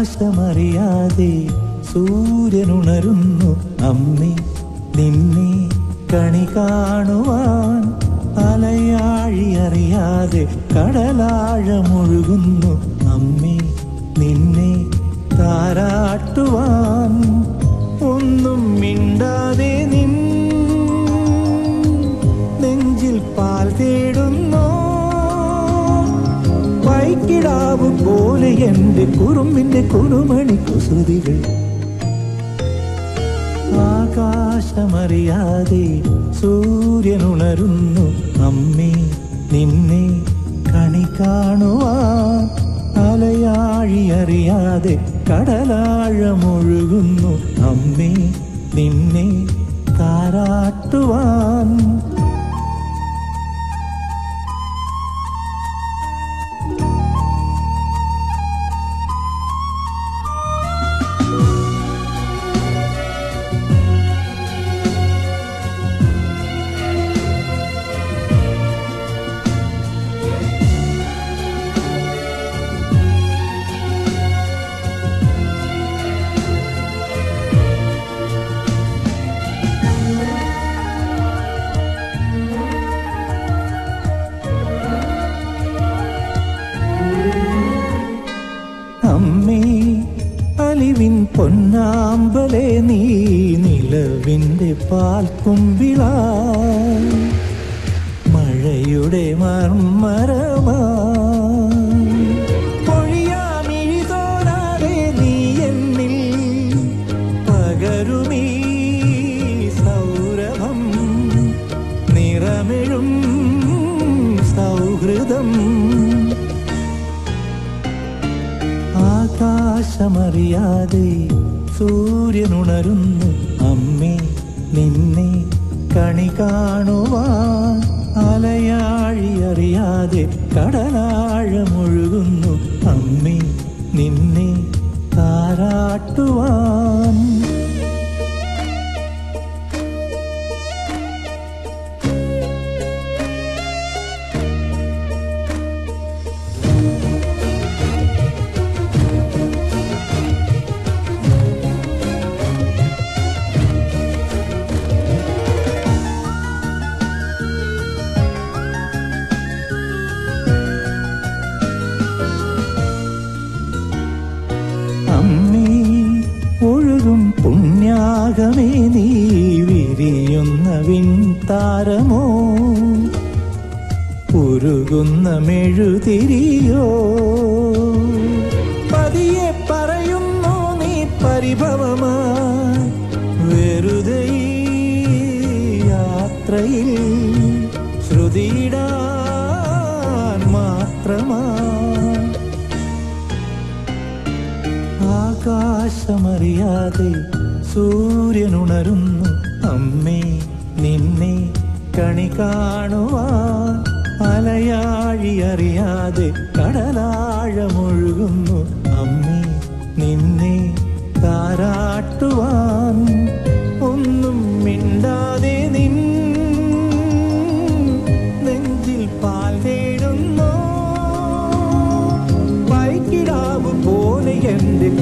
ആകാശമറിയാതെ സൂര്യനുണരുന്നു അമ്മേ നിന്നെ കണി കാണുവാൻ അലയാഴി അറിയാതെ കടലാഴമൊഴുകുന്നു അമ്മേ നിന്നെ താരാട്ടുവാൻ ഒന്നും മിണ്ടാതെ നിൻ നെഞ്ചിൽ പാൽ തേടുന്നോ വൈക്കിടാവ് പോലെ എന്റെ കുറുമ്പിന്റെ കുറുമണി കുസൃതികൾ ആകാശമറിയാതെ സൂര്യനുണരുന്നു അമ്മേ നിന്നെ കണി കാണുവാൻ അലയാഴി അറിയാതെ കടലാഴമൊഴുകുന്നു അമ്മേ നിന്നെ താരാട്ടുവാൻ അമ്മേ അലിവിൻ പൊന്നാമ്പലെ നീ നിലവിൻ്റെ പാൽക്കുമ്പിള മഴയുടെ മർമ്മരമാ പൊഴിയാമിഴി തോരാതെ നീ എന്നിൽ പകരുമീ സൗരഭം നിറമിഴും സൗഹൃദം ആകാശമറിയാതെ സൂര്യനുണരുന്നു അമ്മേ നിന്നെ കണി കാണുവാൻ അലയാഴി അറിയാതെ കടലാഴമൊഴുകുന്നു അമ്മേ നിന്നെ താരാട്ടുവാൻ അമ്മേ ഒഴുകും പുണ്യാകമേ നീ വിരിയുന്ന വിൺതാരമോ ഉരുകുന്ന മെഴുതിരിയോ പതിയെ പറയുന്നു നീ പരിഭവമായി വെറുതെ ഈ യാത്രയിൽ ശ്രുതിയിടാൻ മാത്രമായി ആകാശമറിയാതെ സൂര്യനുണരുന്നു അമ്മേ നിന്നെ കണി കാണുവാൻ അലയാഴി അറിയാതെ കടലാഴമൊഴുകുന്നു അമ്മേ നിന്നെ താരാട്ടുവാൻ ഒന്നും മിണ്ടാതെ നിൻ നെഞ്ചിൽ പാൽ തേടുന്നു വൈകിടാവ് പോലെ എന്റെ